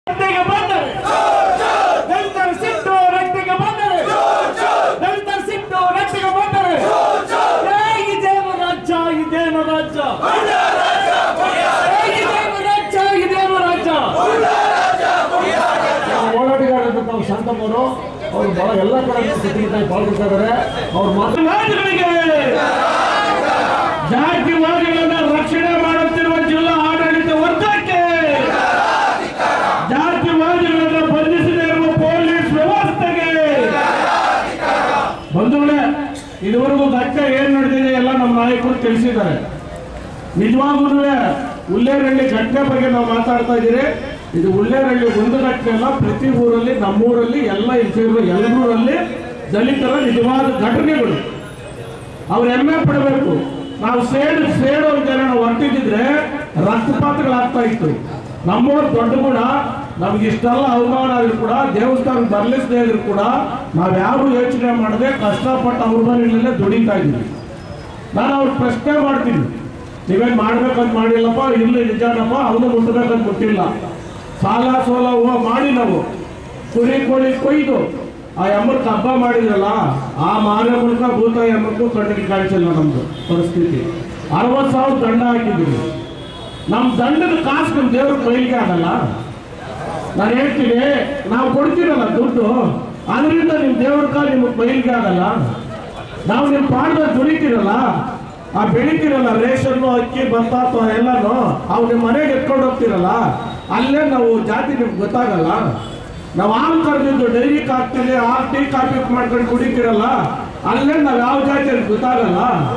ರಕ್ತಿಗೆ ಬಂದರೆ ದಲಿತರ ಸಿಟ್ಟು ರಕ್ತಿಗೆ ಬಂದರೆ ದಲಿತರ ಸಿಟ್ಟು ರಕ್ತಿಗೆ ಬಂದರೆ ಏ, ಇದೇನು ರಾಜ್ಯ ಇದೇನು ರಾಜ್ಯ ಏ, ಇದೇನು ರಾಜ್ಯ ಇದೇನು ರಾಜ್ಯ ಹೋರಾಟಗಾರರು ಶಾಂತಮ್ಮವರು ಅವರು ಬಹಳ ಎಲ್ಲ ಕಡೆ ಪ್ರತಿನಿಧಿ ಪಾಲ್ಗೊಳ್ತಾ ಇದ್ದಾರೆ ಅವ್ರ ಮಾತು ರಾಜ್ಯಗಳಿಗೆ ಜಾತಿವಾದಿಗಳನ್ನ ರಕ್ಷಣೆ ಮಾಡುತ್ತಿರುವ ಜಿಲ್ಲಾ ಆಡಳಿತ ವರ್ಗಕ್ಕೆ ಜಾತಿವಾದಿಗಳನ್ನ ಬಂಧಿಸದೇ ಇರುವ ಪೊಲೀಸ್ ವ್ಯವಸ್ಥೆಗೆ ಬಂಧುಗಳೇ ಇದುವರೆಗೂ ಘಟ್ಟ ಏನ್ ನಡೆದಿದೆ ಎಲ್ಲ ನಮ್ಮ ನಾಯಕರು ತಿಳಿಸಿದ್ದಾರೆ ನಿಜವಾಗ್ಲೂ ಉಲ್ಲೇರಹಳ್ಳಿ ಘಟನೆ ಬಗ್ಗೆ ನಾವು ಮಾತಾಡ್ತಾ ಇದ್ದೀರಿ ಇದು ಉಲ್ಲೇರಹಳ್ಳಿ ಒಂದು ಘಟನೆ ಅಲ್ಲ ಪ್ರತಿ ಊರಲ್ಲಿ ನಮ್ಮೂರಲ್ಲಿ ಎಲ್ಲ ಇಲ್ಲಿರುವ ಎಲ್ಲೂರಲ್ಲಿ ದಲಿತರ ನಿಜವಾದ ಘಟನೆಗಳು ಅವ್ರು ಹೆಮ್ಮೆ ಪಡಬೇಕು ನಾವು ಸೇಡು ಸೇಡು ಅಂತ ನಾವು ಹೊರಟಿದ್ರೆ ರಕ್ತಪಾತಗಳಾಗ್ತಾ ಇತ್ತು ನಮ್ಮವ್ರ ದೊಡ್ಡ ಗುಣ ನಮ್ಗೆ ಇಷ್ಟೆಲ್ಲ ಅವಮಾನ ಆದ್ರೂ ಕೂಡ ದೇವಸ್ಥಾನ ಬರ್ಲಿಸದೇ ಇದ್ರು ಕೂಡ ನಾವ್ ಯಾರು ಯೋಚನೆ ಮಾಡದೆ ಕಷ್ಟಪಟ್ಟು ಅವ್ರ ಮನೆಯಲ್ಲೇ ದುಡಿತಾ ಇದ್ದೀವಿ ನಾನು ಅವ್ರ ಪ್ರಶ್ನೆ ಮಾಡ್ತೀನಿ ನೀವೇನ್ ಮಾಡ್ಬೇಕಂತ ಮಾಡಿಲ್ಲಪ್ಪ ಇಲ್ಲಿ ನಿಜಾನಪ್ಪ ಅವನು ಮುಟ್ಟಬೇಕಂತ ಮುಟ್ಟಿಲ್ಲ ಸಾಲ ಸೋಲ ಹೂವ ಮಾಡಿ ನಾವು ಕುರಿ ಕೋಳಿ ಕೊಯ್ದು ಆ ಎಮ್ಮಕ್ಕೆ ಹಬ್ಬ ಮಾಡಿದ್ರಲ್ಲ ಆ ಮಾರ ಮೂಲಕ ಭೂತ ಎಮ್ಮಕ್ಕೂ ಕಣ್ಣಿಗೆ ಕಾಣಿಸಿಲ್ಲ ನಮ್ದು ಪರಿಸ್ಥಿತಿ ಅರವತ್ತು ಸಾವಿರ ದಂಡ ಹಾಕಿದ್ದೀವಿ ನಮ್ ದಂಡದ ಕಾಸು ನಮ್ ದೇವ್ರ ಕೈಗೆ ಆಗಲ್ಲ ನಾನು ಹೇಳ್ತೀನಿ ನಾವು ಕೊಡ್ತೀರಲ್ಲ ದುಡ್ಡು ಅದರಿಂದ ನಿಮ್ ದೇವ್ರ ಕಾಲ ನಿಮ್ಗೆ ಬಯಲಿಗೆ ಆಗಲ್ಲ ನಾವು ನಿಮ್ ಪಾಠದ ದುಡಿತೀರಲ್ಲ ಆ ಬೆಳಿತೀರಲ್ಲ ರೇಷನ್ನು ಅಕ್ಕಿ ಭತ್ತ ಅಥವಾ ಎಲ್ಲಾನು ಅವು ನಿಮ್ಮ ಮನೆಗೆ ಎತ್ಕೊಂಡು ಹೋಗ್ತಿರಲ್ಲ ಅಲ್ಲೇ ನಾವು ಜಾತಿ ನಿಮ್ಗೆ ಗೊತ್ತಾಗಲ್ಲ ನಾವು ಹಾಲು ಕರೆದಿದ್ದು ಡೈರಿ ಹಾಕ್ತೀವಿ ಹಾಲು ಟೀ ಕಾಫಿ ಮಾಡ್ಕೊಂಡು ಕುಡಿತೀರಲ್ಲ ಅಲ್ಲೇ ನಾವು ಯಾವ ಜಾತಿ ಅಂತ ಗೊತ್ತಾಗಲ್ಲ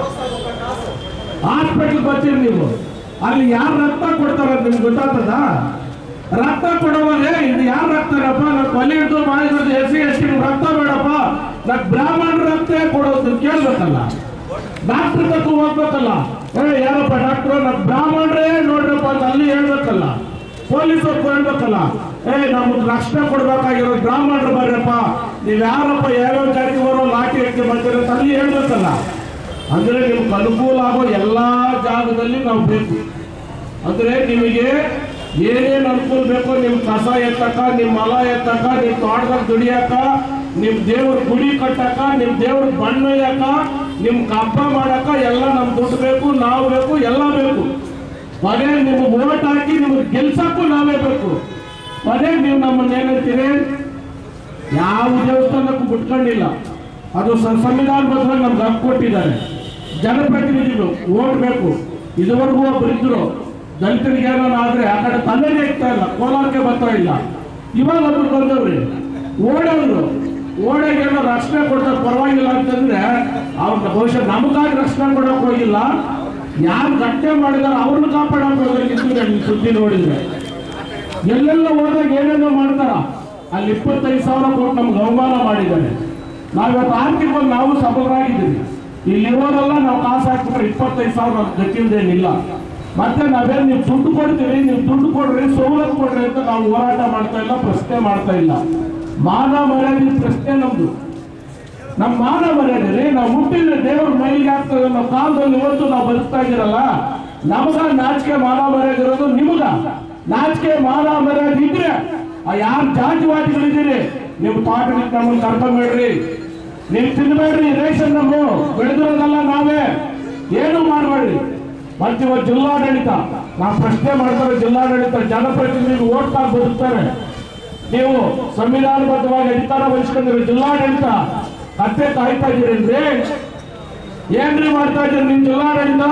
ಹಾಸ್ಪಿಟಲ್ ಬರ್ತೀರಿ ನೀವು ಅಲ್ಲಿ ಯಾರು ರಕ್ತ ಕೊಡ್ತಾರ ಅಂತ ನಿಮ್ಗೆ ಗೊತ್ತಾಗ್ತದ ರಕ್ತ ಕೊಡೋವಾಗ ಇದು ಯಾರು ರಕ್ತರಪ್ಪ ನಾನು ಕೊಲೆ ಹಿಡಿದು ಮಾಡಿರೋದು ಎಸ್ ಸಿ ಎಸ್ ಟಿ ರಕ್ತ ಬೇಡಪ್ಪ ನಾನು ಬ್ರಾಹ್ಮಣ ರಕ್ತ ಕೊಡೋದು ಕೇಳ್ಬೇಕಲ್ಲ ಡಾಕ್ಟರ್ ತಕ್ಕ ಹೋಗ್ಬೇಕಲ್ಲ ಏ ಯಾರಪ್ಪ ಡಾಕ್ಟರ್ ನಾನು ಬ್ರಾಹ್ಮಣರೇ ನೋಡ್ರಪ್ಪ ಅಂತ ಅಲ್ಲಿ ಹೇಳ್ಬೇಕಲ್ಲ ಪೊಲೀಸ್ ಅವ್ರು ಹೇಳ್ಬೇಕಲ್ಲ ಏ ನಮ್ಗೆ ರಕ್ಷಣೆ ಕೊಡ್ಬೇಕಾಗಿರೋ ಬ್ರಾಹ್ಮಣರು ಬರ್ರಪ್ಪ ನೀವ್ ಯಾರಪ್ಪ ಯಾವ್ಯಾವ ಜಾತಿ ಬರೋ ಲಾಠಿ ಎತ್ತಿ ಬರ್ತೀರ ಅಂತ ಅಲ್ಲಿ ಹೇಳ್ಬೇಕಲ್ಲ ಅಂದ್ರೆ ನಿಮ್ಗೆ ಅನುಕೂಲ ಆಗೋ ಎಲ್ಲಾ ಜಾಗದಲ್ಲಿ ನಾವು ಬೇಕು ಅಂದ್ರೆ ನಿಮಗೆ ಏನೇನ್ ಅನುಕೂಲ ಬೇಕೋ ನಿಮ್ ಕಸ ಎತ್ತಕ ನಿಮ್ ಮಲ ಎತ್ತಕ ನಿಮ್ ತೋಟದಾಗ ದುಡಿಯಾಕ ನಿಮ್ ದೇವ್ರ ಗುಡಿ ಕಟ್ಟಕ ನಿಮ್ ದೇವ್ರ ಬಣ್ಣ ಒಯ್ಯಾಕ ನಿಮ್ ಹಬ್ಬ ಮಾಡಕ ಎಲ್ಲ ನಮ್ ದುಡ್ಡು ಬೇಕು ನಾವು ಬೇಕು ಎಲ್ಲ ಬೇಕು ಮನೆ ನಿಮ್ಗೆ ಓಟ್ ಹಾಕಿ ನಿಮ್ಗೆ ಗೆಲ್ಸಕ್ಕೂ ನಾವೇ ಬೇಕು ಮನೆ ನೀವು ನಮ್ಮನ್ನ ಏನಂತೀರಿ ಯಾವ ದೇವಸ್ಥಾನಕ್ಕೂ ಬಿಟ್ಕೊಂಡಿಲ್ಲ ಅದು ಸ- ಸಂವಿಧಾನಬದ್ಧವಾಗಿ ನಮ್ಗೆ ಹಕ್ಕು ಕೊಟ್ಟಿದ್ದಾರೆ ಜನಪ್ರತಿನಿಧಿಗಳು ಓಟ್ ಬೇಕು ಇದುವರೆಗೂ ಒಬ್ರು ಇದ್ರು ದಲಿತರಿಗೆ ಏನಾದ್ರು ಆದ್ರೆ ಆ ಕಡೆ ತಲೆನೇ ಇರ್ತಾ ಇಲ್ಲ ಕೋಲಾರಕ್ಕೆ ಬರ್ತಾ ಇಲ್ಲ ಇವಾಗ ಒಬ್ರು ಬಂದವ್ರಿ ಓಡೋರು ಓಡೋಗಿ ಏನೋ ರಕ್ಷಣೆ ಕೊಡ್ತಾರೆ ಪರವಾಗಿಲ್ಲ ಅಂತಂದ್ರೆ ಅವ್ರನ್ನ ಬಹುಶಃ ನಮಗಾಗಿ ರಕ್ಷಣೆ ಕೊಡಕ್ ಹೋಗಿಲ್ಲ ಯಾರು ಘಟನೆ ಮಾಡಿದಾರೆ ಅವ್ರನ್ನ ಕಾಪಾಡಕ್ ಹೋಗ್ಬೇಕಿತ್ತು ನಿಮ್ ಸುದ್ದಿ ನೋಡಿದ್ರೆ ಎಲ್ಲೆಲ್ಲ ಹೋದಾಗ ಏನೇನೋ ಮಾಡ್ತಾರ ಅಲ್ಲಿ ಇಪ್ಪತ್ತೈದು ಸಾವಿರ ಕೊಟ್ಟು ನಮ್ಗೆ ಅವಮಾನ ಮಾಡಿದ್ದಾರೆ ನಾವಿವತ್ತು ಆರ್ಥಿಕವಾಗಿ ನಾವು ಸಬಲರಾಗಿದ್ದೀವಿ ಇಲ್ಲಿರೋರೆಲ್ಲ ನಾವು ಕಾಸು ಹಾಕ್ಬಿಟ್ರೆ ಇಪ್ಪತ್ತೈದು ಸಾವಿರ ಗತಿಲ್ದೇನಿಲ್ಲ ಮತ್ತೆ ನಾವೇನು ನೀವು ದುಡ್ಡು ಕೊಡ್ತೀವಿ ನೀವು ದುಡ್ಡು ಕೊಡ್ರಿ ಸವಲತ್ತು ಕೊಡ್ರಿ ಅಂತ ನಾವು ಹೋರಾಟ ಮಾಡ್ತಾ ಇಲ್ಲ ಪ್ರಶ್ನೆ ಮಾಡ್ತಾ ಇಲ್ಲ ಮಾನ ಮರ್ಯಾದೆ ಪ್ರಶ್ನೆ ನಮ್ದು ನಮ್ಮ ಮಾನ ಮರ್ಯಾದೆ ರೀ ನಾವು ಹುಟ್ಟಿದ್ರೆ ದೇವ್ರ ಮೈಲಿಗೆ ಆಗ್ತದೆ ನಮ್ಮ ಕಾಲದಲ್ಲಿ ಇವತ್ತು ನಾವು ಬದುಕ್ತಾ ಇದ್ದೀರಲ್ಲ ನಮಗ ನಾಚಿಕೆ ಮಾನ ಮರ್ಯಾದೆ ಇರೋದು ನಿಮಗ ನಾಚಿಕೆ ಮಾನ ಮರ್ಯಾದೆ ಇದ್ರೆ ಆ ಯಾರು ಜಾತಿವಾದಿಗಳಿದ್ದೀರಿ ನೀವು ತೋಟಕ್ಕೆ ನಮ್ಮನ್ನು ಕರ್ಕೊಂಬೇಡ್ರಿ ನೀವು ತಿನ್ಬೇಡ್ರಿ ರೇಷನ್ ನಮ್ಮ ಬೆಳೆದಿರೋದಲ್ಲ ನಾವೇ ಏನು ಮಾಡಬೇಡ್ರಿ ಮತ್ತೆ ಇವತ್ತು ಜಿಲ್ಲಾಡಳಿತ ನಾವು ಪ್ರಶ್ನೆ ಮಾಡ್ತಾರೆ ಜಿಲ್ಲಾಡಳಿತ ಜನಪ್ರತಿನಿಧಿಗಳು ಓಟ್ ಹಾಕಿ ಬದುಕ್ತಾರೆ ನೀವು ಸಂವಿಧಾನಬದ್ಧವಾಗಿ ಅಧಿಕಾರ ವಹಿಸ್ಕೊಂಡಿರೋ ಜಿಲ್ಲಾಡಳಿತ ಕತ್ತೆ ಕಾಯ್ತಾ ಇದ್ದೀರೇನ್ರಿ ಏನ್ರಿ ಮಾಡ್ತಾ ಇದ್ದೀರಿ ನಿಮ್ ಜಿಲ್ಲಾಡಳಿತ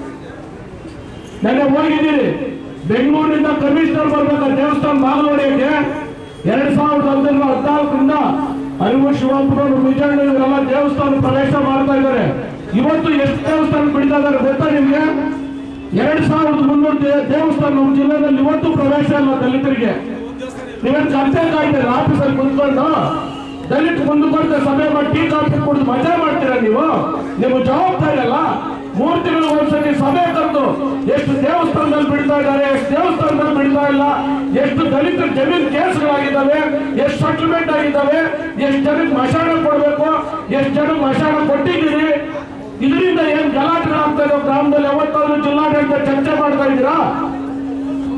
ನೆನ್ನೆ ಹೋಗಿದ್ದೀರಿ ಬೆಂಗಳೂರಿನಿಂದ ಕಮಿಷನರ್ ಬರ್ಬೇಕು ದೇವಸ್ಥಾನ ಬಾಗಲೋಡಿಗೆ ಎರಡ್ ಸಾವಿರದ ಹದಿನೈದು ಹದಿನಾಲ್ಕರಿಂದ ಅರಿವು ಶಿವಪುರ ವಿಜಯಣ್ಣ ಇವರೆಲ್ಲ ದೇವಸ್ಥಾನ ಪ್ರವೇಶ ಮಾಡ್ತಾ ಇದ್ದಾರೆ ಇವತ್ತು ಎಷ್ಟು ದೇವಸ್ಥಾನ ಬಿಡ್ತಾ ಇದ್ದಾರೆ ಗೊತ್ತಾ ನಿಮ್ಗೆ ಎರಡ್ ಸಾವಿರದ ಮುನ್ನೂರು ದೇ- ದೇವಸ್ಥಾನ ನಮ್ಮ ಜಿಲ್ಲೆಯಲ್ಲಿ ಇವತ್ತು ಪ್ರವೇಶ ಇಲ್ಲ ದಲಿತರಿಗೆ ನೀವೇನು ಕರ್ತೆ ಕಾಯ್ತೀರ ಆಫೀಸಲ್ಲಿ ಕುಂತ್ಕೊಂಡು ದಲಿತ ಮುಂದುವರೆದ ಸಭೆ ಮಾಡಿ ಟೀ ಕಾಫಿ ಕುಡಿದು ಮಜಾ ಮಾಡ್ತೀರಾ ನೀವು ನಿಮ್ಮ ಜವಾಬ್ದಾರಿ ಅಲ್ಲ ಮೂರು ತಿಂಗಳು ಒಂದ್ಸತಿ ಸಭೆ ಕರೆದು ಎಷ್ಟು ದೇವಸ್ಥಾನದಲ್ಲಿ ಬಿಡ್ತಾ ಇದ್ದಾರೆ ಎಷ್ಟು ದೇವಸ್ಥಾನದಲ್ಲಿ ಬಿಡ್ತಾ ಇಲ್ಲ ಎಷ್ಟು ದಲಿತ ಜಮೀನ್ ಕೇಸ್ಗಳಾಗಿದ್ದಾವೆ ಎಷ್ಟು ಸೆಟಲ್ಮೆಂಟ್ ಆಗಿದ್ದಾವೆ ಎಷ್ಟು ಜನಕ್ಕೆ ಮಶಾಣ ಕೊಡಬೇಕು ಎಷ್ಟು ಜನಕ್ಕೆ ಮಶಾಣ ಕೊಟ್ಟಿದ್ದೀರಿ ಇದರಿಂದ ಏನ್ ಗಲಾಟೆಗಳಾಗ್ತಾ ಇರೋ ಗ್ರಾಮದಲ್ಲಿ ಯಾವತ್ತಾದ್ರೂ ಜಿಲ್ಲಾಡಳಿತ ಚರ್ಚೆ ಮಾಡ್ತಾ ಇದ್ದೀರಾ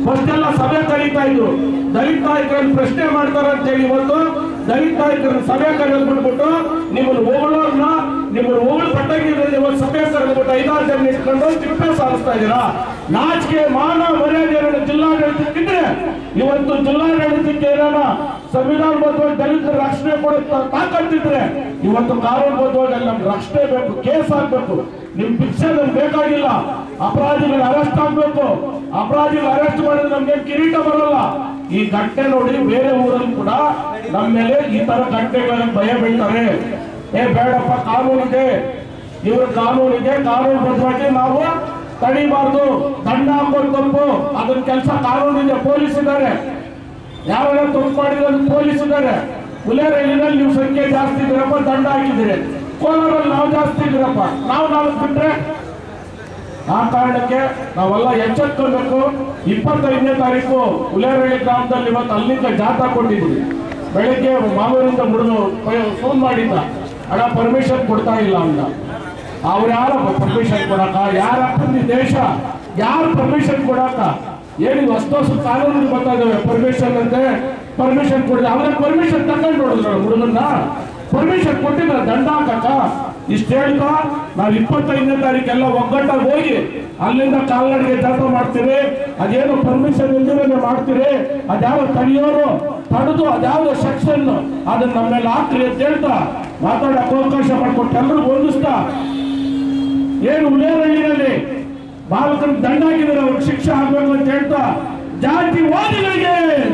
ಫಸ್ಟ್ ಎಲ್ಲ ಸಭೆ ಕರೀತಾ ಇದ್ರು ದಲಿತ ನಾಯಕರನ್ನು ಪ್ರಶ್ನೆ ಮಾಡ್ತಾರೆ ಅಂತ ಹೇಳಿ ಇವತ್ತು ದಲಿತ ನಾಯಕರನ್ನ ಸಭೆ ಕರೆದ್ಬಿಟ್ಬಿಟ್ಟು ನಿಮ್ಮನ್ನು ಹೋಗಳೋರ್ನ ನಿಮ್ಮನ್ನು ಹೋಗಳು ಪಟ್ಟಂಗಿದ್ರೆ ಇವತ್ತು ಸಭೆ ಕರೆದ್ಬಿಟ್ಟು ಐದಾರು ಜನ ಇಟ್ಕೊಂಡು ತಿಪ್ಪೆ ಸಾಧಿಸ್ತಾ ಇದ್ದೀರಾ ನಾಚಿಕೆ ಮಾನ ಮರ್ಯಾದೆ ಜಿಲ್ಲಾಡಳಿತಕ್ಕಿದ್ರೆ ಇವತ್ತು ಜಿಲ್ಲಾಡಳಿತಕ್ಕೆ ಏನಾರ ಸಂವಿಧಾನಬದ್ಧವಾಗಿ ದಲಿತರ ರಕ್ಷಣೆ ಕೊಡೋ ತಾಕತ್ತಿದ್ರೆ ಇವತ್ತು ಕಾನೂನುಬದ್ಧವಾಗಿ ಅಲ್ಲಿ ನಮ್ಗೆ ರಕ್ಷಣೆ ಬೇಕು ಕೇಸ್ ಆಗ್ಬೇಕು ನಿಮ್ ಭಿಕ್ಷೆ ನಮ್ಗೆ ಬೇಕಾಗಿಲ್ಲ ಅಪರಾಧಿಗಳು ಅರೆಸ್ಟ್ ಆಗ್ಬೇಕು ಅಪರಾಧಿಗಳು ಅರೆಸ್ಟ್ ಮಾಡಿದ್ರೆ ನಮ್ಗೆ ಕಿರೀಟ ಬರಲ್ಲ ಈ ಘಟನೆ ನೋಡಿ ಬೇರೆ ಊರಲ್ಲಿ ಕೂಡ ನಮ್ಮ ಮೇಲೆ ಈ ತರ ಘಟನೆಗಳನ್ನು ಭಯ ಬೀಳ್ತಾರೆ ಏ ಬೇಡಪ್ಪ ಕಾನೂನು ಇದೆ ಇವ್ರ ಕಾನೂನು ಇದೆ ಕಾನೂನು ಬದ್ಧವಾಗಿ ನಾವು ತಡಿಬಾರ್ದು ದಂಡ ಹಾಕೋದು ತಪ್ಪು ಅದನ್ನ ಕೆಲಸ ಕಾನೂನು ಇದೆ ಪೊಲೀಸ್ ಇದ್ದಾರೆ ಯಾರೆಲ್ಲ ತಪ್ಪು ಮಾಡಿದ್ರೆ ಪೊಲೀಸ್ ಇದ್ದಾರೆ ಹುಲಿಯರಲ್ಲಿ ನೀವು ಸಂಖ್ಯೆ ಜಾಸ್ತಿ ಇದ್ದೀರಪ್ಪ ದಂಡ ಹಾಕಿದ್ದೀರಿ ಕೋಲಾರಲ್ಲಿ ನಾವು ಜಾಸ್ತಿ ಇದ್ದೀರಪ್ಪ ನಾವು ನಾಲ್ಕು ಬಿಟ್ರೆ ಆ ಕಾರಣಕ್ಕೆ ನಾವೆಲ್ಲ ಎಚ್ಚೆತ್ಕೊಳ್ಬೇಕು ಇಪ್ಪತ್ತೈದನೇ ತಾರೀಕು ಹುಲಿಯರಳ್ಳಿ ಗ್ರಾಮದಲ್ಲಿ ಇವತ್ತು ಅಲ್ಲಿಂದ ಜಾಥಾ ಕೊಟ್ಟಿದ್ವಿ ಬೆಳಗ್ಗೆ ಮಾವೂರಿಂದ ಮುಡಿದು ಫೋನ್ ಮಾಡಿದ್ದ ಅಣ್ಣ ಪರ್ಮಿಷನ್ ಕೊಡ್ತಾ ಇಲ್ಲ ಅಂತ ಅವ್ರು ಯಾರ ಪರ್ಮಿಷನ್ ಕೊಡಕ ಯಾರ ಈ ದೇಶ ಯಾರು ಪರ್ಮಿಷನ್ ಕೊಡಕ ಏನು ಹೊಸ ಹೊಸ ಕಾನೂನು ಬರ್ತಾ ಇದಾವೆ ಪರ್ಮಿಷನ್ ಅಂತೆ ಪರ್ಮಿಷನ್ ಕೊಡಿದ ಅವ್ರ ಪರ್ಮಿಷನ್ ತಗೊಂಡು ನೋಡಿದ್ರ ಹುಡುಗನ್ನ ಪರ್ಮಿಷನ್ ಕೊಟ್ಟಿದ್ರ ದಂಡ ಹಾಕಕ್ಕ ಇಷ್ಟು ಹೇಳ್ತಾ ನಾವು ಇಪ್ಪತ್ತೈದನೇ ತಾರೀಕೆಲ್ಲ ಒಗ್ಗಟ್ಟಾಗಿ ಹೋಗಿ ಅಲ್ಲಿಂದ ಕಾಲ್ನಡಿಗೆ ಜಾತ್ರೆ ಮಾಡ್ತೀರಿ ಅದೇನು ಪರ್ಮಿಷನ್ ಇಲ್ದಿರೇ ಮಾಡ್ತೀರಿ ಅದ್ಯಾವ ತಡೆಯೋರು ತಡೆದು ಅದ್ಯಾವ್ದು ಸೆಕ್ಷನ್ ಅದನ್ನ ನಮ್ಮ ಮೇಲೆ ಹಾಕ್ರಿ ಅಂತ ಹೇಳ್ತಾ ಮಾತಾಡಕ್ಕೆ ಅವಕಾಶ ಮಾಡಿಕೊಟ್ಟು ಎಲ್ಲರಿಗೂ ಹೊಂದಿಸ್ತಾ ಏನು ಉಳಿಯರಳ್ಳಿನಲ್ಲಿ ಬಾಲಕನ ದಂಡ ಹಾಕಿದ್ರೆ ಅವ್ರಿಗೆ ಶಿಕ್ಷೆ ಆಗ್ಬೇಕು ಅಂತ ಹೇಳ್ತಾ ಜಾತಿವಾದಿಗಳಿಗೆ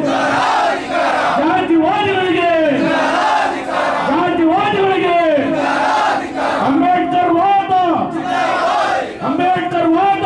ಜಾತಿವಾದಿಗಳಿಗೆ ಜಾತಿವಾದಿಗಳಿಗೆ ಅಂಬೇಡ್ಕರ್ ವಾದ ಅಂಬೇಡ್ಕರ್ ವಾದ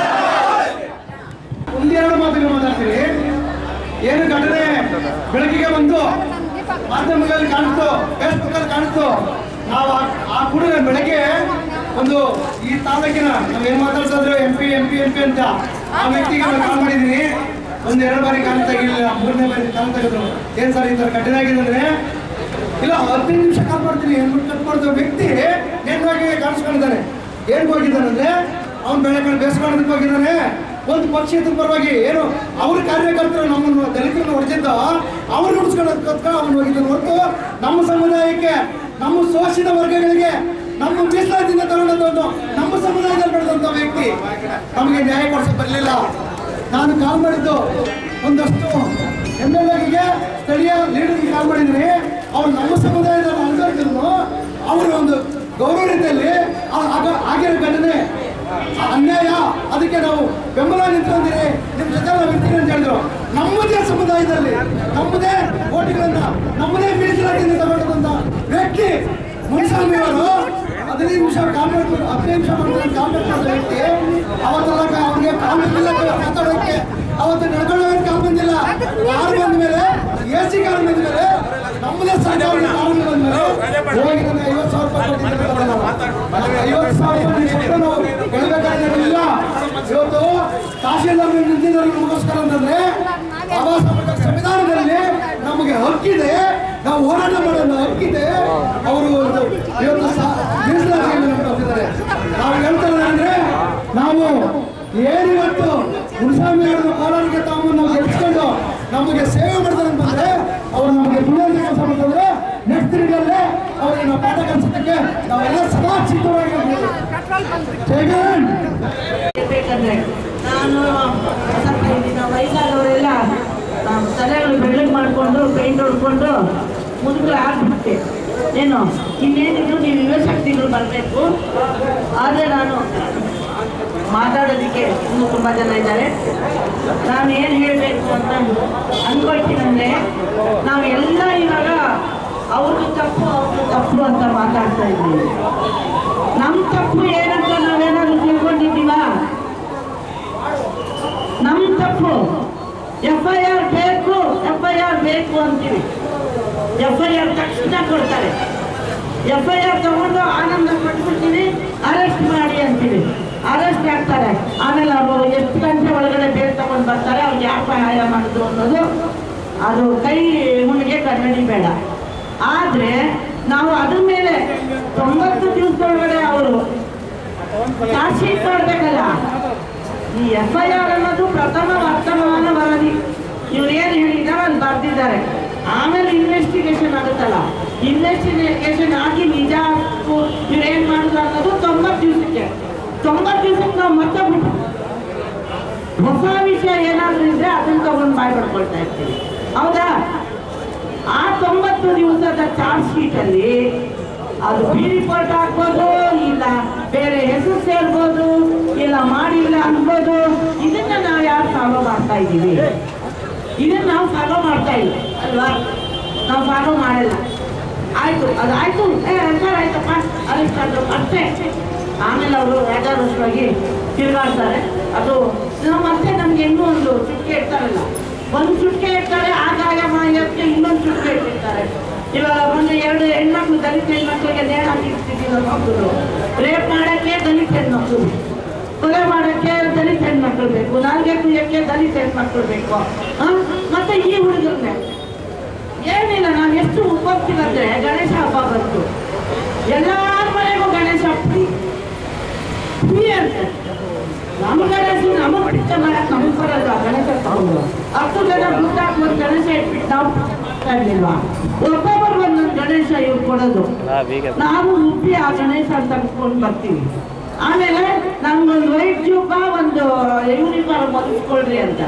ಒಂದೆರಡು ಮಾತುಗಳು ಮಾತಾಡ್ತೀರಿ ಏನು ಘಟನೆ ಬೆಳಕಿಗೆ ಬಂತು ಮಾಧ್ಯಮಗಳಲ್ಲಿ ಕಾಣಿಸ್ತು ಫೇಸ್ಬುಕ್ ಅಲ್ಲಿ ಕಾಣಿಸ್ತು ನಾವು ಆ- ಆ ಕೂಡಲೇ ಬೆಳಗ್ಗೆ ಒಂದು ಈ ತಾಲೂಕಿನ ನಾವು ಏನ್ ಮಾತಾಡ್ಸಿದ್ರು M P M P M P ಅಂತ ಆ ವ್ಯಕ್ತಿಗೆ ನಾನು ಕಾಲ್ ಮಾಡಿದ್ದೀನಿ ಒಂದ್ ಎರಡು ಬಾರಿ ಕಾಲ್ ತೆಗಿಲಿಲ್ಲ ಮೂರನೇ ಬಾರಿ ಕಾಲ್ ತೆಗೆದ್ರು ಏನ್ ಸರ್ ಈ ತರ ಘಟನೆ ಆಗಿದೆ ಅಂದ್ರೆ ಇಲ್ಲ ಹದಿನೈದು ನಿಮಿಷ ಕಾಲ್ ಮಾಡ್ತೀನಿ ಅಂದ್ಬಿಟ್ಟು ಕಟ್ ಮಾಡಿದ ವ್ಯಕ್ತಿ ನೇರವಾಗಿ ಕಾಣಿಸ್ಕೊಂಡಿದ್ದಾನೆ ಏನ್ ಹೋಗಿದ್ದಾನಂದ್ರೆ ಅವ್ನು ಬೆಳಗ್ಗೆ ಬೇಸ್ಕೊಳ್ಳೋದಕ್ಕೆ ಹೋಗಿದ್ದಾನೆ ಒಂದು ಪಕ್ಷದ ಪರವಾಗಿ ಏನು ಅವ್ರ ಕಾರ್ಯಕರ್ತರು ನಮ್ಮನ್ನು ದಲಿತರನ್ನು ಹೊಡೆದಿದ್ದ ಅವ್ರು ಉಳಿಸ್ಕೊಳ್ಳೋದಕ್ಕೋಸ್ಕರ ಅವನು ಹೋಗಿದ್ದಾನೆ ಹೊರತು ನಮ್ಮ ಸಮುದಾಯಕ್ಕೆ ನಮ್ಮ ಶೋಷಿತ ವರ್ಗಗಳಿಗೆ ನಮ್ಮ ಮೀಸಲಾತಿಯಿಂದ ತಗೊಂಡಂತ ನಮ್ಮ ಸಮುದಾಯದಲ್ಲಿ ಬೆಳೆದಂತ ವ್ಯಕ್ತಿ ನಮಗೆ ನ್ಯಾಯ ಕೊಡಿಸಕ್ ಬರಲಿಲ್ಲ ನಾನು ಕಾಲ್ ಮಾಡಿದ್ದು ಒಂದಷ್ಟು ಎಮ್ ಎಲ್ ಎಗೆ ಸ್ಥಳೀಯ ಲೀಡರ್ಗೆ ಕಾಲ್ ಮಾಡಿದ್ದೀನಿ ಅವ್ರು ನಮ್ಮ ಸಮುದಾಯದ ಅಲ್ಗಾರಿದ್ರು ಅವರ ಒಂದು ಗೌರವ ರೀತಿಯಲ್ಲಿ ಆ- ಆಗ- ಆಗಿರೋ ಘಟನೆ ಅನ್ಯಾಯ ಅದಕ್ಕೆ ನಾವು ಬೆಂಬಲ ನಿಂತ್ಕೊಂಡಿರಿ ನಿಮ್ಮ ಜೊತೆ ನಾವು ಇರ್ತೀವಿ ಅಂತ ಹೇಳಿದ್ರು ನಮ್ಮದೇ ಸಮುದಾಯದಲ್ಲಿ ನಮ್ಮದೇ ಓಟಿಗಳನ್ನ ನಮ್ಮದೇ ಮೀಸಲಾತಿಯಿಂದ ತಗೊಂಡಂತ ವ್ಯಕ್ತಿ ಮುನಿಸ್ವಾಮಿ ಅವರು ಹದಿನೈದು ನಿಮಿಷ ಕಾಮೆಂಟ್ ಹದಿನೈದು ನಿಮಿಷ ಮಾಡ್ತಾರೆ ಕಾಮೆಂಟ್ ಮಾಡಿದ ವ್ಯಕ್ತಿ ಅವತ್ತೆಲ್ಲ ಅವ್ರಿಗೆ ಕಾಲ್ ಬಂದಿಲ್ಲ ಮಾತಾಡೋಕ್ಕೆ ಅವತ್ತು ನಡ್ಕೊಳ್ಳೋಕೆ ಕಾಲ್ ಬಂದಿಲ್ಲ ಕಾರ್ ಬಂದ ಮೇಲೆ ಎ ಸಿ ಕಾರ್ ಬಂದ ಮೇಲೆ ನಮ್ಮದೇ ಸರ್ಕಾರ ಕಾರ್ ಬಂದ ಮೇಲೆ ಹೋಗಿ ನನಗೆ ಐವತ್ತು ಸಾವಿರ ರೂಪಾಯಿ ಕೊಟ್ಟಿದ್ದಾರೆ ನಾವು. ನನಗೆ ಐವತ್ತು ಸಾವಿರ ರೂಪಾಯಿ ಕೊಟ್ಟು ನಾವು ಗೆಲ್ಲಬೇಕಾಗಿರಲಿಲ್ಲ ಇವತ್ತು ತಹಶೀಲ್ದಾರ್ ನಿಂತಿದ್ದಾರೆ ನಮಗೋಸ್ಕರ ಅಂತಂದ್ರೆ ಬಾಬಾ ಸಾಹೇಬ್ ಸಂವಿಧಾನದಲ್ಲಿ ನಮಗೆ ಹಕ್ಕಿದೆ ನಾವು ಹೋರಾಟ ಮಾಡೋದು ಹಕ್ಕಿದೆ ಅವರು ಒಂದು ಇವತ್ತು ಸ- ಮೀಸಲಾತಿಯನ್ನು ನಮ್ಗೆ ಕೊಟ್ಟಿದ್ದಾರೆ ನಾವು ಹೇಳ್ತಾರೆ ಅಂದ್ರೆ ನಾವು ಏನಿವತ್ತು ಮುನಿಸ್ವಾಮಿ ಅವರನ್ನು ಕೋಲಾರಕ್ಕೆ ತಗೊಂಡು ನಾವು ಗೆಲ್ಸ್ಕೊಂಡು ನಮಗೆ ಸೇವೆ ಮಾಡ್ತಾರೆ ಅಂತಂದ್ರೆ ಅವ್ರು ನಮಗೆ ದುಡಿಯೋದು ಕೆಲಸ ಮಾಡ್ತಾರೆ ನೆಕ್ಸ್ಟ್ ತಿರುಗಲ್ಲೇ ಅವ್ರಿಗೆ ನಾವು ಪಾಠ ಕಲಿಸೋದಕ್ಕೆ ನಾವೆಲ್ಲ ಸದಾ ಸಿದ್ಧವಾಗಿ ಜಗನ್ ಬೇಕಂದ್ರೆ ನಾನು ಸ್ವಲ್ಪ ಇಲ್ಲಿನ ವಯಸ್ಸಾದವರೆಲ್ಲ ನಾವು ತಲೆಗಳು ಬೆಳ್ಳಗೆ ಮಾಡಿಕೊಂಡು ಪೇಂಟ್ ಹೊಡ್ಕೊಂಡು ಮುದುಕರು ಆಗ್ಬಿಟ್ಟೆ ಏನು ಇನ್ನೇನಿದ್ರು ನೀವು ಯುವ ಶಕ್ತಿಗಳು ಬರಬೇಕು ಆದರೆ ನಾನು ಮಾತಾಡೋದಕ್ಕೆ ಇನ್ನೂ ತುಂಬ ಜನ ಇದ್ದಾರೆ ನಾನು ಏನು ಹೇಳಬೇಕು ಅಂತ ಅಂದ್ಕೊಳ್ತೀನಂದ್ರೆ ನಾವೆಲ್ಲ ಇವಾಗ ಅವ್ರದ್ದು ತಪ್ಪು ಅವ್ರದ್ದು ತಪ್ಪು ಅಂತ ಮಾತಾಡ್ತಾ ಇದ್ದೀವಿ ನಮ್ಮ ತಪ್ಪು ಏನಂತ ನಾವೇನಾದ್ರು ತಿಳ್ಕೊಂಡಿದ್ದೀವಾ ನಮ್ಮ ತಪ್ಪು ಎಫ್ ಐ ಆರ್ ಬೇಕು ಎಫ್ ಐ ಆರ್ ಬೇಕು ಅಂತೀವಿ ಎಫ್ ಐ ಆರ್ ತಕ್ಷಣ ಕೊಡ್ತಾರೆ ಎಫ್ ಐ ಆರ್ ತಗೊಂಡು ಆನಂದ ಪಟ್ಬಿಡ್ತೀವಿ ಅರೆಸ್ಟ್ ಮಾಡಿ ಅಂತೀವಿ ಅರೆಸ್ಟ್ ಆಗ್ತಾರೆ ಆಮೇಲೆ ಅವರು ಎಷ್ಟು ಗಂಟೆ ಒಳಗಡೆ ಬೇರೆ ತಗೊಂಡು ಬರ್ತಾರೆ ಅವ್ರು ಯಾಕೆ ಸಹಾಯ ಮಾಡಿದ್ರು ಅನ್ನೋದು ಅದು ಕೈ ಹುಣಿಗೆ ಕನ್ನಡಿ ಬೇಡ ಆದರೆ ನಾವು ಅದ್ರ ಮೇಲೆ ತೊಂಬತ್ತು ದಿವಸದೊಳಗಡೆ ಅವರು ಚಾರ್ಜ್ ಶೀಟ್ ಮಾಡಬೇಕಲ್ಲ ಈ ಎಫ್ ಐ ಆರ್ ಅನ್ನೋದು ಪ್ರಥಮ ವರ್ತಮಾನ ವರದಿ ಇವ್ರು ಏನು ಹೇಳಿದ್ದಾರೆ ಅಲ್ಲಿ ಬರ್ದಿದ್ದಾರೆ ಆಮೇಲೆ ಇನ್ವೆಸ್ಟಿಗೇಷನ್ ಆಗುತ್ತಲ್ಲ ಇನ್ವೆಸ್ಟಿಗೇಷನ್ ಆಗಿ ನಿಜ ಇವ್ರು ಏನ್ ಮಾಡಿದ್ರು ಅನ್ನೋದು ತೊಂಬತ್ತು ದಿವಸಕ್ಕೆ ತೊಂಬತ್ತು ದಿವಸಕ್ಕೆ ನಾವು ಮತ್ತೆ ಬಿಟ್ಟು ಹೊಸ ವಿಷಯ ಏನಾದ್ರೂ ಇದ್ರೆ ಅದನ್ನ ತಗೊಂಡು ಬಾಯ್ ಪಡ್ಕೊಳ್ತಾ ಇರ್ತೀವಿ ಹೌದಾ ಆ ತೊಂಬತ್ತು ದಿವಸದ ಚಾರ್ಜ್ ಶೀಟ್ ಅಲ್ಲಿ ಅದು ಬಿ ರಿಪೋರ್ಟ್ ಹಾಕ್ಬೋದು ಇಲ್ಲ ಬೇರೆ ಹೆಸರು ಸೇರ್ಬೋದು ಇಲ್ಲ ಮಾಡಿಲ್ಲ ಅನ್ಬೋದು ಇದನ್ನ ನಾವು ಯಾರು ಫಾಲೋ ಮಾಡ್ತಾ ಇದ್ದೀವಿ ಇದನ್ನ ನಾವು ಫಾಲೋ ಮಾಡ್ತಾ ಇಲ್ಲ ಅಲ್ವಾ ನಾವು ಫಾಲೋ ಮಾಡಿಲ್ಲ ಆಯ್ತು ಅದಾಯ್ತು ಏ ಸರ್ ಆಯ್ತಪ್ಪ ಅರೆಸ್ಟ್ ಆದ್ರು ಅಷ್ಟೇ ಆಮೇಲೆ ಅವರು ರಾಜಾರೋಷವಾಗಿ ತಿರುಗಾಡ್ತಾರೆ ಅದು ನಾವು ಮತ್ತೆ ನಮ್ಗೆ ಇನ್ನೂ ಒಂದು ಚುಟ್ಕೆ ಇರ್ತಾರಲ್ಲ ಒಂದು ಚುಟ್ಕೆ ಇರ್ತಾರೆ ಆಗಾಗ ಮಾಯಕ್ಕೆ ಇನ್ನೊಂದು ಚುಟ್ಕೆ ಇಟ್ಟಿರ್ತಾರೆ ಇವಾಗ ಒಂದು ಎರಡು ಹೆಣ್ಮಕ್ಳು ದಲಿತ ಹೆಣ್ಮಕ್ಳಿಗೆ ನೇಣ ಹಾಕಿರ್ತಿದ್ದೀವಿ ಮಕ್ಕಳು ರೇಪ್ ಮಾಡಕ್ಕೆ ದಲಿತ ಹೆಣ್ಮಕ್ಳು ಕೊಲೆ ಮಾಡಕ್ಕೆ ದಲಿತ ಹೆಣ್ಮಕ್ಳು ಬೇಕು ನಾಲ್ಗೆ ಕುಯ್ಯಕ್ಕೆ ದಲಿತ ಹೆಣ್ಮಕ್ಳು ಬೇಕು ಆ? ಮತ್ತೆ ಈ ಹುಡುಗರನ್ನೇ ಏನಿಲ್ಲ ನಾವು ಎಷ್ಟು ಉಪೋಗ್ತೀವಂದ್ರೆ ಗಣೇಶ ಹಬ್ಬ ಬಂತು ಎಲ್ಲಾರ ಮನೆಗೂ ಗಣೇಶ ಫ್ರೀ ಫ್ರೀ ಅಂತ ನಮ್ಮ ಗಣೇಶ ನಮ್ಮ ಬಿಡಿತ ಮಾಡಕ್ ನಮ್ಗೆ ಬರಲ್ಲ ಗಣೇಶ ತಗೊಂಡು ಹತ್ತು ಜನ ದುಡ್ಡು ಹಾಕ್ಬೋದು ಗಣೇಶ ಇಟ್ಬಿಟ್ಟು ನಾವು ಮಾಡ್ತಾ ಇರ್ಲಿಲ್ವಾ ಒಬ್ಬೊಬ್ಬರು ಒಂದೊಂದು ಗಣೇಶ ಇವ್ರು ಕೊಡೋದು ನಾವು ರುಬ್ಬಿ ಆ ಗಣೇಶ ತೆಗೆದುಕೊಂಡು ಬರ್ತೀವಿ ಆಮೇಲೆ ನಮ್ಗೊಂದು ವೈಟ್ ಜೂಬ ಒಂದು ಯೂನಿಫಾರ್ಮ್ ಹೊಲಿಸ್ಕೊಳ್ರಿ ಅಂತ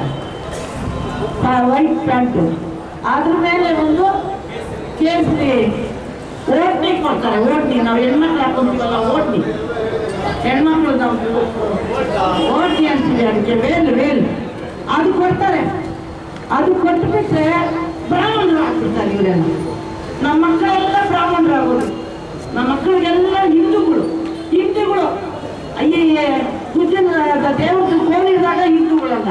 ವೈಟ್ ಪ್ಯಾಂಟು ಅದ್ರ ಮೇಲೆ ಒಂದು ಕೇಸರಿ ಓಟ್ನಿ ಕೊಡ್ತಾರೆ ಓಟ್ನಿ ನಾವು ಹೆಣ್ಮಕ್ಳು ಹಾಕೊಂತೀವಲ್ಲ ಓಟ್ನಿ ಹೆಣ್ಮಕ್ಳು ನಾವು ಓಟ್ನಿ ಅಂತೀವಿ ಅದಕ್ಕೆ ವೇಲ್ ವೇಲ್ ಅದು ಕೊಡ್ತಾರೆ ಅದು ಕೊಟ್ಬಿಟ್ರೆ ಬ್ರಾಹ್ಮಣರು ಹಾಕ್ಬಿಡ್ತಾರೆ ಇವರೆಲ್ಲ ನಮ್ಮ ಮಕ್ಕಳೆಲ್ಲ ಬ್ರಾಹ್ಮಣರಾಗೋದು ನಮ್ಮ ಮಕ್ಕಳಿಗೆಲ್ಲ ಹಿಂದೂಗಳು ಹಿಂದೂಗಳು ಅಯ್ಯಯ್ಯ ಪೂಜನ ದೇವ್ರದ್ದು ಕೋಲಿದಾಗ ಹಿಂದೂಗಳಲ್ಲ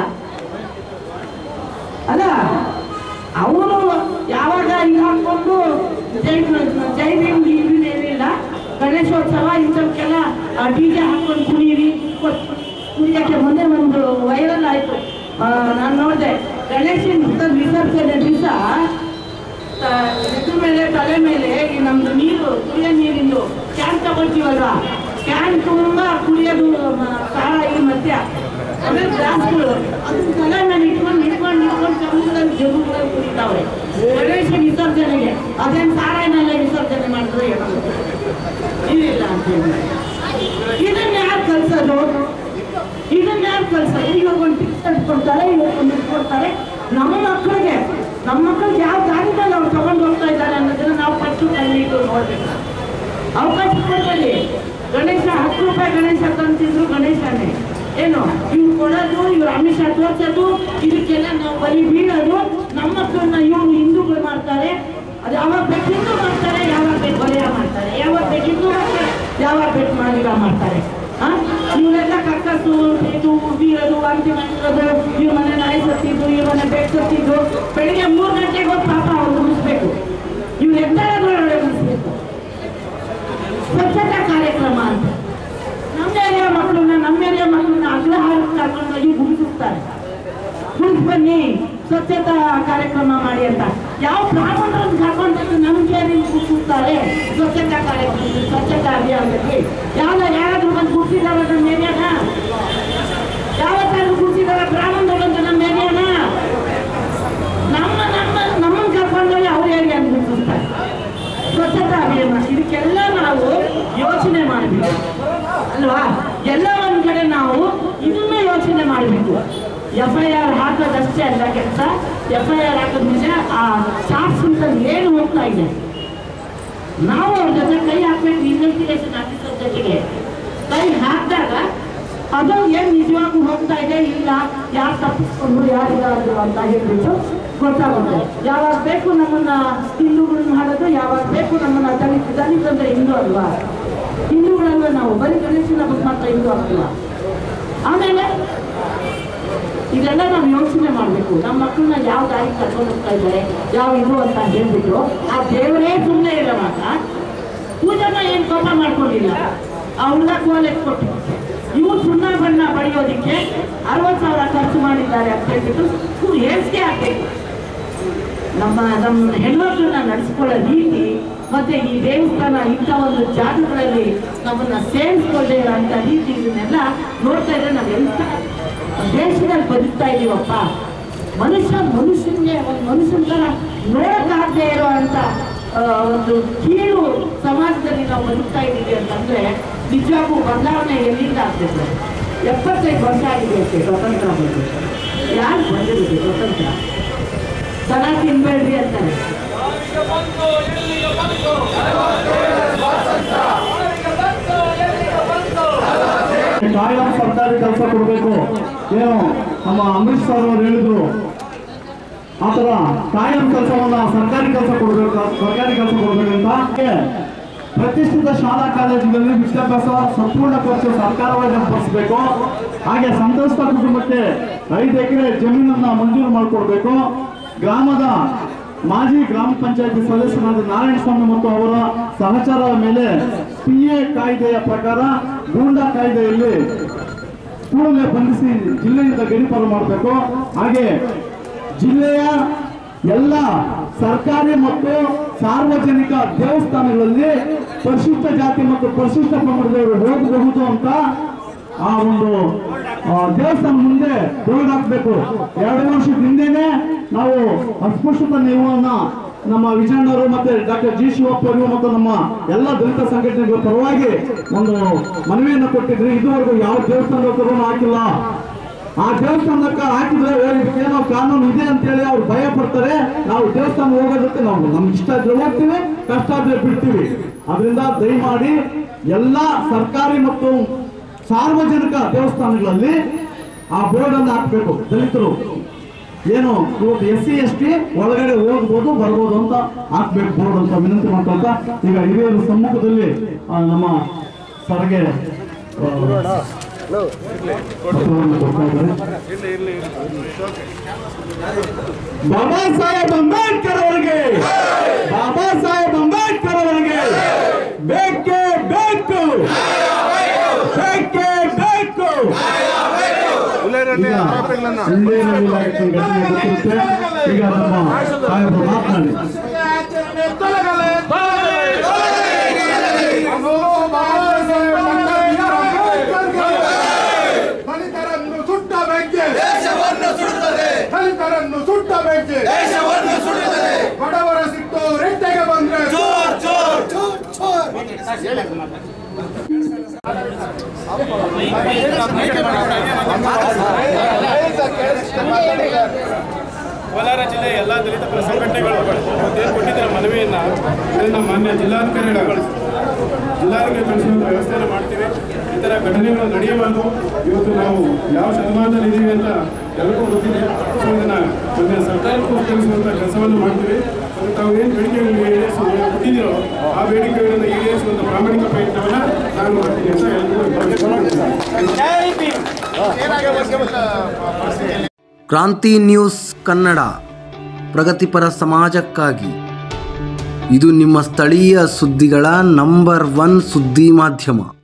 ಅಲ್ಲ ಅವರು ಯಾವಾಗ ಇದು ಹಾಕೊಂಡು ಜೈ ಜೈ ಭೀಮ್ ಗೀಮ್ ಏನಿಲ್ಲ ಗಣೇಶೋತ್ಸವ ಇಂಥವಕ್ಕೆಲ್ಲ ಡಿ ಜೆ ಹಾಕೊಂಡು ಕುಣಿಯಿರಿ ಕೊಟ್- ಕುಣಿಯಕ್ಕೆ ಮೊನ್ನೆ ಒಂದು ವೈರಲ್ ಆಯ್ತು ನಾನು ನೋಡಿದೆ ಗಣೇಶನ ವಿಸರ್ಜನೆ ದಿವಸ ಇದ್ರ ಮೇಲೆ ತಲೆ ಮೇಲೆ ಈ ನಮ್ದು ನೀರು ಕುಡಿಯೋ ನೀರಿಂದು ಕ್ಯಾನ್ ತಗೊಳ್ತೀವಲ್ವ ಕ್ಯಾನ್ ತುಂಬಾ ಕುಡಿಯೋದು ಮ- ಸಾರಾಯಿ ಮದ್ಯ ಆಮೇಲೆ ಗ್ಲಾಸ್ಗಳು ಅದು ತಲೆ ಮೇಲೆ ಇಟ್ಕೊಂಡು ಇಟ್ಕೊಂಡು ಇಟ್ಕೊಂಡು ಸಮುದ್ರದಲ್ಲಿ ಜಗುಗಳಲ್ಲಿ ಕುಡಿತಾವ್ರೆ ಗಣೇಶ ವಿಸರ್ಜನೆಗೆ ಅದೇನ್ ಸಾರಾಯಿನೆಲ್ಲ ವಿಸರ್ಜನೆ ಮಾಡಿದ್ರೆ ಏನೋ ಇದಿಲ್ಲ ಅಂತ ಹೇಳಿ ಇದನ್ನ ಯಾರು ಕಲ್ಸೋದು ಇದನ್ನ ಯಾರು ಕಲ್ಸೋದು ಇವಾಗ ಒಂದು ಟಿಕೆಟ್ ಕೊಡ್ತಾರೆ ಇವಾಗ ಒಂದು ಇದು ಕೊಡ್ತಾರೆ ನಮ್ಮ ಮಕ್ಕಳಿಗೆ ನಮ್ಮ ಮಕ್ಕಳಿಗೆ ಯಾವ ದಾರಿದಲ್ಲಿ ಅವ್ರು ತಗೊಂಡು ಹೋಗ್ತಾ ಇದ್ದಾರೆ ಅನ್ನೋದನ್ನ ನಾವು ಫಸ್ಟ್ ಕಣ್ಣಿಟ್ಟು ನೋಡ್ಬೇಕು ಅವಕಾಶ ಕೊಡ್ಬೇಡಿ ಗಣೇಶ ಹತ್ತು ರೂಪಾಯಿ ಗಣೇಶ ತಂತಿದ್ರು ಗಣೇಶನೇ ಏನು ಇವ್ರು ಕೊಡೋದು ಇವ್ರು ಆಮಿಷ ತೋರ್ಸೋದು ಇದಕ್ಕೆಲ್ಲ ನಾವು ಬರೀ ಬೀಳೋದು ನಮ್ಮ ಮಕ್ಕಳನ್ನ ಇವ್ರು ಹಿಂದೂಗಳು ಮಾಡ್ತಾರೆ ಅದು ಯಾವಾಗ ಬೇಕು ಹಿಂದೂ ಮಾಡ್ತಾರೆ ಯಾವಾಗ ಬೇಕು ಬಲಿಯ ಮಾಡ್ತಾರೆ ಯಾವಾಗ ಬೇಕು ಹಿಂದೂ ಮಾಡ್ತಾರೆ ಯಾವಾಗ ಬೇಕು ಮಾಡಿದ ಮಾಡ್ತಾರೆ ಆ? ಇವರೆಲ್ಲ ಕಕ್ಕಸು ಇದು ಬೀಳೋದು ವಾಂತಿ ಮಾಡಿರೋದು ಇವ್ರ ಮನೆ ನಾಯಿ ಸತ್ತಿದ್ದು ಇವ್ರ ಮನೆ ಬೆಡ್ ಸತ್ತಿದ್ದು ಬೆಳಿಗ್ಗೆ ಮೂರು ಗಂಟೆಗೆ ಹೋಗಿ ಪಾಪ ಅವ್ರು ಮುಗಿಸ್ಬೇಕು ಇವ್ರು ಎದ್ದಾಳದ್ರೊಳಗೆ ಮುಗಿಸ್ಬೇಕು ಸ್ವಚ್ಛತಾ ಕಾರ್ಯಕ್ರಮ ಅಂತ ನಮ್ಮ ಏರಿಯಾ ಮಕ್ಕಳನ್ನ ನಮ್ಮ ಏರಿಯಾ ಮಕ್ಕಳನ್ನ ಅಗ್ರಹಾರಕ್ಕೆ ಕರ್ಕೊಂಡು ಹೋಗಿ ಗುಡಿಸುತ್ತಾರೆ ಗುಡಿಸ್ ಬನ್ನಿ ಸ್ವಚ್ಛತಾ ಕಾರ್ಯಕ್ರಮ ಮಾಡಿ ಅಂತ ಯಾವ ಬ್ರಾಹ್ಮಣರನ್ನು ಕರ್ಕೊಂಡು ನಮ್ಮ ಏರಿಯಲ್ಲಿ ಗುಡಿಸುತ್ತಾರೆ ಸ್ವಚ್ಛತಾ ಕಾರ್ಯಕ್ರಮ ಸ್ವಚ್ಛತಾ ಅಭಿಯಾನದಲ್ಲಿ ಯಾವ ಯಾರಾದ್ರೂ ಬಂದು ಗುಡಿಸಿದಾರ ನಮ್ಮ ಏರಿಯಾನ ಯಾವತ್ತಾದ್ರೂ ಗುಡಿಸಿದಾರ ಬ್ರಾಹ್ಮಣರು ಬಂದು ನಮ್ಮ ಏರಿಯಾನ ನಮ್ಮ ನಮ್ಮ ನಮ್ಮನ್ನು ಕರ್ಕೊಂಡೋಗಿ ಅವ್ರ ಏರಿಯಾ ಗುಡಿಸುತ್ತಾರೆ ಸ್ವಚ್ಛತಾ ಅಭಿಯಾನ ಇದಕ್ಕೆಲ್ಲ ನಾವು ಯೋಚನೆ ಮಾಡಬೇಕು ಅಲ್ವಾ ಎಲ್ಲ ಒಂದ್ ಕಡೆ ನಾವು ಇದನ್ನ ಯೋಚನೆ ಮಾಡಬೇಕು ಎಫ್ ಐ ಆರ್ ಹಾಕೋದಷ್ಟೇ ಅಲ್ಲ ಕೆಲಸ ಎಫ್ ಐ ಆರ್ ಹಾಕಿದ್ಮೇಲೆ ಆ ಚಾರ್ಜ್ ಏನು ಹೋಗ್ತಾ ಇದೆ ನಾವು ಅವ್ರ ಜೊತೆ ಕೈ ಹಾಕ್ಬೇಕು ಇನ್ವೆಸ್ಟಿಗೇಷನ್ ಆಫೀಸರ್ ಜೊತೆಗೆ ಕೈ ಹಾಕಿದಾಗ ಅದು ಏನ್ ನಿಜವಾಗೂ ಹೋಗ್ತಾ ಇದೆ ಇಲ್ಲ ಯಾರು ತಪ್ಪಿಸ್ಕೊಂಡು ಯಾರಿಗಾದ್ರು ಅಂತ ಹೇಳ್ಬಿಟ್ಟು ಗೊತ್ತಾಗುತ್ತೆ ಯಾವಾಗ ಬೇಕು ನಮ್ಮನ್ನ ಹಿಂದೂಗಳನ್ನ ಮಾಡೋದು ಯಾವಾಗ ಬೇಕು ನಮ್ಮನ್ನ ದಲಿತ ದಲಿತ ಅಂದ್ರೆ ಹಿಂದೂ ಅಲ್ವಾ ಹಿಂದೂಗಳಲ್ವ ನಾವು ಬರೀ ಗಣೇಶನ ಹಬ್ಬಕ್ಕೆ ಮಾತ್ರ ಹಿಂದೂ ಆಗ್ತಿಲ್ಲ ಆಮೇಲೆ ಇದೆಲ್ಲ ನಾವು ಯೋಚನೆ ಮಾಡಬೇಕು ನಮ್ಮ ಮಕ್ಕಳನ್ನ ಯಾವ ದಾರಿ ಕರ್ಕೊಂಡು ಹೋಗ್ತಾ ಇದ್ದಾರೆ ಯಾವ ಇದು ಅಂತ ಹೇಳ್ಬಿಟ್ಟು ಆ ದೇವರೇ ಸುಮ್ಮನೆ ಇರುವಾಗ ಪೂಜನ ಏನ್ ಕೋಪ ಮಾಡ್ಕೊಂಡಿಲ್ಲ ಆ ಹುಡುಗ ಕೋಲೆ ಕೊಟ್ಟು ಇವ್ರು ಸುಣ್ಣ ಬಣ್ಣ ಬಳಿಯೋದಿಕ್ಕೆ ಅರವತ್ತು ಸಾವಿರ ಖರ್ಚು ಮಾಡಿದ್ದಾರೆ ಅಂತ ಹೇಳ್ಬಿಟ್ಟು ಇವ್ರು ಏರಿಕೆ ಆಗ್ಬೇಕು ನಮ್ಮ ನಮ್ಮ ಹೆಣ್ಮಕ್ಳನ್ನ ನಡೆಸ್ಕೊಳ್ಳೋ ರೀತಿ ಮತ್ತೆ ಈ ದೇವಸ್ಥಾನ ಇಂಥ ಒಂದು ಜಾಗಗಳಲ್ಲಿ ನಮ್ಮನ್ನ ಸೇರಿಸ್ಕೊಳ್ಳದೆ ಇರೋಂಥ ರೀತಿ ಇದನ್ನೆಲ್ಲ ನೋಡ್ತಾ ಇದ್ರೆ ನಾವು ಎಂತ ದೇಶದಲ್ಲಿ ಬದುಕ್ತಾ ಇದೀವಪ್ಪ ಮನುಷ್ಯ ಮನುಷ್ಯನಿಗೆ ಒಂದು ಮನುಷ್ಯನ ಥರ ನೋಡಕ್ಕಾಗದೆ ಇರುವಂತ ಆ, ಒಂದು ಕೀಳು ಸಮಾಜದಲ್ಲಿ ನಾವು ಬದುಕ್ತಾ ಇದ್ದೀವಿ ಅಂತಂದ್ರೆ ನಿಜವಾಗೂ ಬದಲಾವಣೆ ಎಲ್ಲಿಂದ ಆಗ್ಬೇಕು ಎಪ್ಪತ್ತೈದು ವರ್ಷ ಆಗಿದೆ ಅಷ್ಟೇ ಸ್ವತಂತ್ರ ಬಂದು ಯಾರು ಬಂದಿರುತ್ತೆ ಸ್ವತಂತ್ರ ದನ ತಿನ್ಬೇಡ್ರಿ ಅಂತಾರೆ ಕಾಯಂ ಸರ್ಕಾರಿ ಕೆಲಸ ಕೊಡಬೇಕು ಏನು ನಮ್ಮ ಅಂಬರೀಶ್ ಸರ್ ಅವರು ಹೇಳಿದ್ರು ಆ ಥರ ಕಾಯಂ ಕೆಲಸವನ್ನ ಸರ್ಕಾರಿ ಕೆಲಸ ಕೊಡಬೇಕು ಸರ್ಕಾರಿ ಕೆಲಸ ಕೊಡಬೇಕಂತ ಹಾಗೆ ಪ್ರತಿಷ್ಠಿತ ಶಾಲಾ ಕಾಲೇಜುಗಳಲ್ಲಿ ವಿದ್ಯಾಭ್ಯಾಸ ಸಂಪೂರ್ಣ ಖರ್ಚು ಸರ್ಕಾರವೇ ನಿರ್ವಹಿಸಬೇಕು ಹಾಗೆ ಸಂತ್ರಸ್ತ ಕುಟುಂಬಕ್ಕೆ ಐದು ಎಕರೆ ಜಮೀನನ್ನ ಮಂಜೂರು ಮಾಡಿಕೊಡ್ಬೇಕು ಗ್ರಾಮದ ಮಾಜಿ ಗ್ರಾಮ ಪಂಚಾಯತಿ ಸದಸ್ಯರಾದ ನಾರಾಯಣ ಸ್ವಾಮಿ ಮತ್ತು ಅವರ ಸಹಚರರ ಮೇಲೆ ಪಿ ಎ ಕಾಯ್ದೆಯ ಪ್ರಕಾರ ಗೂಂಡಾ ಕಾಯ್ದೆಯಲ್ಲಿ ಕೂಡಲೇ ಬಂಧಿಸಿ ಜಿಲ್ಲೆಯಿಂದ ಗಡೀಪಾರು ಮಾಡಬೇಕು ಹಾಗೆ ಜಿಲ್ಲೆಯ ಎಲ್ಲ ಸರ್ಕಾರಿ ಮತ್ತು ಸಾರ್ವಜನಿಕ ದೇವಸ್ಥಾನಗಳಲ್ಲಿ ಪರಿಶಿಷ್ಟ ಜಾತಿ ಮತ್ತು ಪರಿಶಿಷ್ಟ ಪಂಗಡದವರು ಹೋಗಬಹುದು ಅಂತ ಆ ಒಂದು ಆ, ದೇವಸ್ಥಾನ ಮುಂದೆ ಬೋರ್ಡ್ ಹಾಕ್ಬೇಕು ಎರಡು ವರ್ಷದ ಹಿಂದೆನೆ ನಾವು ಅಸ್ಪೃಶ್ಯತ ನಿಯಮವನ್ನ ನಮ್ಮ ವಿಜಯಣ್ಣವರು ಮತ್ತೆ ಡಾಕ್ಟರ್ ಜಿ ಶಿವಪ್ಪ ಅವರು ಮತ್ತು ನಮ್ಮ ಎಲ್ಲ ದಲಿತ ಸಂಘಟನೆಗಳ ಪರವಾಗಿ ಒಂದು ಮನವಿಯನ್ನು ಕೊಟ್ಟಿದ್ರಿ ಇದುವರೆಗೂ ಯಾವ ದೇವಸ್ಥಾನದ ಹಾಕಿಲ್ಲ ಆ ದೇವಸ್ಥಾನಕ್ಕೆ ಹಾಕಿದ್ರೆ ಓ, ಇದಕ್ಕೇನೋ ಕಾನೂನು ಇದೆ ಅಂತೇಳಿ ಅವ್ರು ಭಯ ಪಡ್ತಾರೆ ನಾವು ದೇವಸ್ಥಾನ ಹೋಗೋದಕ್ಕೆ ನಾವು ನಮ್ಗೆ ಇಷ್ಟ ಇದ್ರೆ ಹೋಗ್ತೀವಿ ಕಷ್ಟ ಇದ್ರೆ ಬಿಡ್ತೀವಿ ಅದರಿಂದ ದಯಮಾಡಿ ಎಲ್ಲ ಸರ್ಕಾರಿ ಮತ್ತು ಸಾರ್ವಜನಿಕ ದೇವಸ್ಥಾನಗಳಲ್ಲಿ ಆ ಬೋರ್ಡ್ ಅನ್ನು ಹಾಕ್ಬೇಕು ದಲಿತರು ಏನು ಇವತ್ತು ಎಸ್ ಸಿ ಎಸ್ ಟಿ ಒಳಗಡೆ ಹೋಗ್ಬೋದು ಬರ್ಬೋದು ಅಂತ ಹಾಕ್ಬೇಕು ಬೋರ್ಡ್ ಅಂತ ವಿನಂತಿ ಮಾಡ್ಕೊಂತ ಈಗ ಹಿರಿಯರ ಸಮ್ಮುಖದಲ್ಲಿ ಆ, ನಮ್ಮ ಸರ್ಗೆ ಆ, ಪತ್ರವನ್ನು ಕೊಡ್ತಾ ಇದ್ದಾರೆ. ಬಾಬಾ ಸಾಹೇಬ್ ಅಂಬೇಡ್ಕರ್ ಅವರಿಗೆ ಬಾಬಾ ಸಾಹೇಬ್ ಅಂಬೇಡ್ಕರ್ ಅವರಿಗೆ ಬೇಕೇ ಬೇಕು ಬೇಕೇ ಬೇಕು ಈಗ ಸುಳ್ಳೇರಲ್ಲಿ ಆಗಿತ್ತು ಘಟನೆ ಗೊತ್ತಿರುತ್ತೆ ಈಗ ನಮ್ಮ ಸಾಹೇಬರು ಮಾತನಾಡಿ ದಲಿತರನ್ನು ಸುಟ್ಟ ಬೆಂಕಿ ದೇಶವನ್ನು ಸುಡುತ್ತದೆ ದಲಿತರನ್ನು ಸುಟ್ಟ ಬೆಂಕಿ ದೇಶವನ್ನು ಸುಡುತ್ತದೆ ಬಡವರ ಸಿಟ್ಟು ರೆಟ್ಟೆಗೆ ಬಂದ್ರೆ ಚೋರ್ ಚೋರ್ ಕೋಲಾರ ಜಿಲ್ಲೆ ಎಲ್ಲ ದಲಿತ ಪರ ಸಂಘಟನೆಗಳು ಇವತ್ತೇನು ಕೊಟ್ಟಿದ್ದಾರೆ ಮನವಿಯನ್ನ ಅದನ್ನ ಮಾನ್ಯ ಜಿಲ್ಲಾಧಿಕಾರಿಗಳ ಜಿಲ್ಲಾಧಿಕಾರಿ ಕಳಿಸುವಂತ ವ್ಯವಸ್ಥೆಯನ್ನು ಮಾಡ್ತೀವಿ ಈ ಥರ ಘಟನೆಗಳು ನಡೆಯಬಾರ್ದು ಇವತ್ತು ನಾವು ಯಾವ ಶತಮಾನದಲ್ಲಿ ಇದ್ದೀವಿ ಅಂತ ಎಲ್ಲರಿಗೂ ಗೊತ್ತಿದೆ ಸೊ ಇದನ್ನ ಮೊನ್ನೆ ಸರ್ಕಾರಕ್ಕೂ ತಿಳಿಸುವಂತ ಕೆಲಸವನ್ನು ಮಾಡ್ತೀವಿ ಮತ್ತು ತಾವು ಏನು ಬೇಡಿಕೆಗಳಿಗೆ ಈಡೇರಿಸಿ ಕೊಟ್ಟಿದ್ದೀರೋ ಆ ಬೇಡಿಕೆಗಳನ್ನು ಈಡೇರಿಸುವಂತ ಪ್ರಾಮಾಣಿಕ ಪ್ರಯತ್ನವನ್ನ ನಾನು ಮಾಡ್ತೀನಿ ಅಂತ ಎಲ್ಲರಿಗೂ ಕ್ರಾಂತಿ ನ್ಯೂಸ್ ಕನ್ನಡ ಪ್ರಗತಿಪರ ಸಮಾಜಕ್ಕಾಗಿ ಇದು ನಿಮ್ಮ ಸ್ಥಳೀಯ ಸುದ್ದಿಗಳ ನಂಬರ್ ಒನ್ ಸುದ್ದಿ ಮಾಧ್ಯಮ